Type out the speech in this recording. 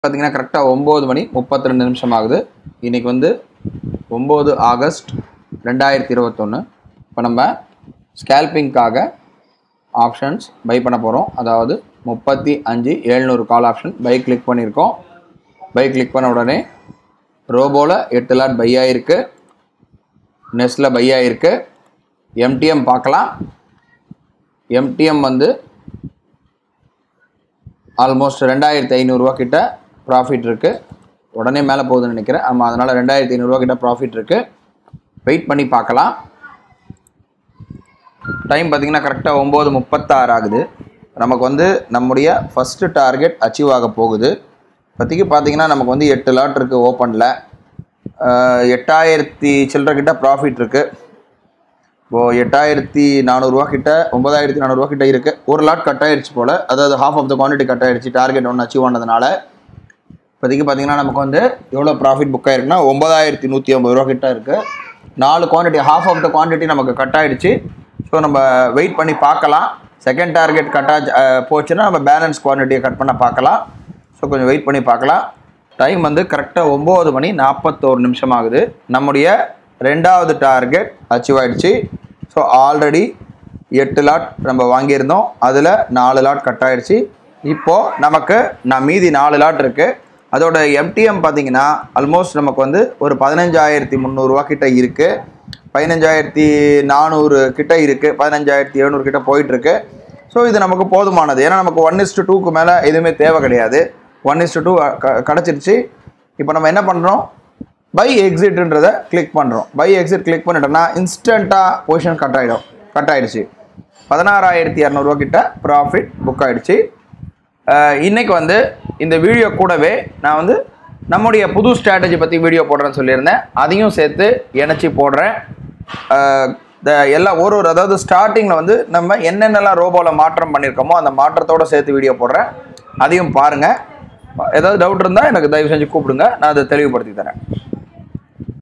பார்த்தீங்கன்னா கரெக்டாக ஒம்பது மணி முப்பத்தி ரெண்டு நிமிஷம் ஆகுது இன்றைக்கி வந்து ஒம்பது ஆகஸ்ட் ரெண்டாயிரத்தி இருபத்தொன்று இப்போ நம்ம ஸ்கேல்பிங்க்காக ஆப்ஷன்ஸ் பை பண்ண போகிறோம் அதாவது முப்பத்தி அஞ்சு ஏழ்நூறு கால் ஆப்ஷன் பை கிளிக் பண்ணியிருக்கோம் பை கிளிக் பண்ண உடனே ரோபோவில் எட்டு லாட் பை ஆகிருக்கு நெஸ்டில் பை ஆகிருக்கு எம்டிஎம் பார்க்கலாம் எம்டிஎம் வந்து ஆல்மோஸ்ட் ரெண்டாயிரத்தி ஐநூறுரூவா கிட்ட ப்ராஃபிட் இருக்குது உடனே மேலே போகுதுன்னு நினைக்கிறேன் ஆமாம் அதனால் ரெண்டாயிரத்தி ஐநூறுரூவா கிட்ட ப்ராஃபிட் இருக்குது வெயிட் பண்ணி பார்க்கலாம் டைம் பார்த்தீங்கன்னா கரெக்டாக ஒம்பது முப்பத்தாறு ஆகுது நமக்கு வந்து நம்முடைய ஃபஸ்ட்டு டார்கெட் அச்சீவ் ஆக போகுது இப்போதைக்கு பார்த்தீங்கன்னா நமக்கு வந்து எட்டு லாட் இருக்குது ஓப்பனில் எட்டாயிரத்தி சில்லற கிட்ட ப்ராஃபிட் இருக்குது இப்போது எட்டாயிரத்தி நானூறுரூவா கிட்ட ஒன்பதாயிரத்தி நானூறுரூவா கிட்ட இருக்குது ஒரு லாட் கட் ஆயிடுச்சு போல் அதாவது half of the quantity cut ஆயிடுச்சு டார்கெட் ஒன்று அச்சீவ் ஆனதுனால இப்போதைக்கு பார்த்தீங்கன்னா நமக்கு வந்து எவ்வளோ ப்ராஃபிட் புக் ஆயிருக்குன்னா ஒன்பதாயிரத்தி நூற்றி ஐம்பது ரூபா கிட்ட இருக்குது நாலு quantity half of the quantity நமக்கு கட் ஆயிடுச்சு ஸோ நம்ம வெயிட் பண்ணி பார்க்கலாம் செகண்ட் டார்கெட் கட் ஆச்சு அஹ், போச்சுன்னா நம்ம பேலன்ஸ் குவான்டிட்டியை கட் பண்ண பார்க்கலாம் ஸோ கொஞ்சம் வெயிட் பண்ணி பார்க்கலாம் டைம் வந்து கரெக்டாக ஒம்பது மணி நாற்பத்தோரு நிமிஷம் ஆகுது நம்முடைய ரெண்டாவது டார்கெட் அச்சீவ் ஆயிடுச்சு ஸோ ஆல்ரெடி எட்டு லாட் நம்ம வாங்கியிருந்தோம் அதில் நாலு லாட் கட் ஆயிடுச்சு இப்போது நமக்கு நான் மீதி நாலு லாட் இருக்குது அதோட எம்டிஎம் பார்த்தீங்கன்னா ஆல்மோஸ்ட் நமக்கு வந்து ஒரு பதினஞ்சாயிரத்தி முந்நூறுரூவா கிட்ட இருக்குது பதினஞ்சாயிரத்தி நானூறு கிட்ட இருக்குது பதினஞ்சாயிரத்தி எழுநூறு கிட்ட போயிட்டுருக்கு ஸோ இது நமக்கு போதுமானது ஏன்னா நமக்கு ஒன் இஸ்டு டூக்கு மேலே எதுவுமே தேவை கிடையாது ஒன் இஸ்டு டூ கிடச்சிருச்சு இப்போ நம்ம என்ன பண்ணுறோம் பை எக்ஸிட்ன்றத கிளிக் பண்ணுறோம் பை எக்ஸிட் கிளிக் பண்ணிட்டோம்னா இன்ஸ்டண்ட்டாக பொசிஷன் கட் ஆகிடும் கட் ஆகிடுச்சு பதினாறாயிரத்தி இரநூறுவா கிட்ட ப்ராஃபிட் புக் ஆகிடுச்சு இன்னைக்கு வந்து இந்த வீடியோ கூடவே நான் வந்து நம்முடைய புது ஸ்ட்ராட்டஜி பற்றி வீடியோ போடுறேன்னு சொல்லியிருந்தேன் அதையும் சேர்த்து இணைச்சி போடுறேன் அஹ், இந்த எல்லா ஒரு ஒரு அதாவது ஸ்டார்டிங்கில் வந்து நம்ம என்னென்னலாம் ரோபோவில் மாற்றம் பண்ணியிருக்கோமோ அந்த மாற்றத்தோடு சேர்த்து வீடியோ போடுறேன் அதையும் பாருங்கள் ஏதாவது டவுட் இருந்தால் எனக்கு தயவு செஞ்சு கூப்பிடுங்க நான் அதை தெளிவுபடுத்தி தரேன்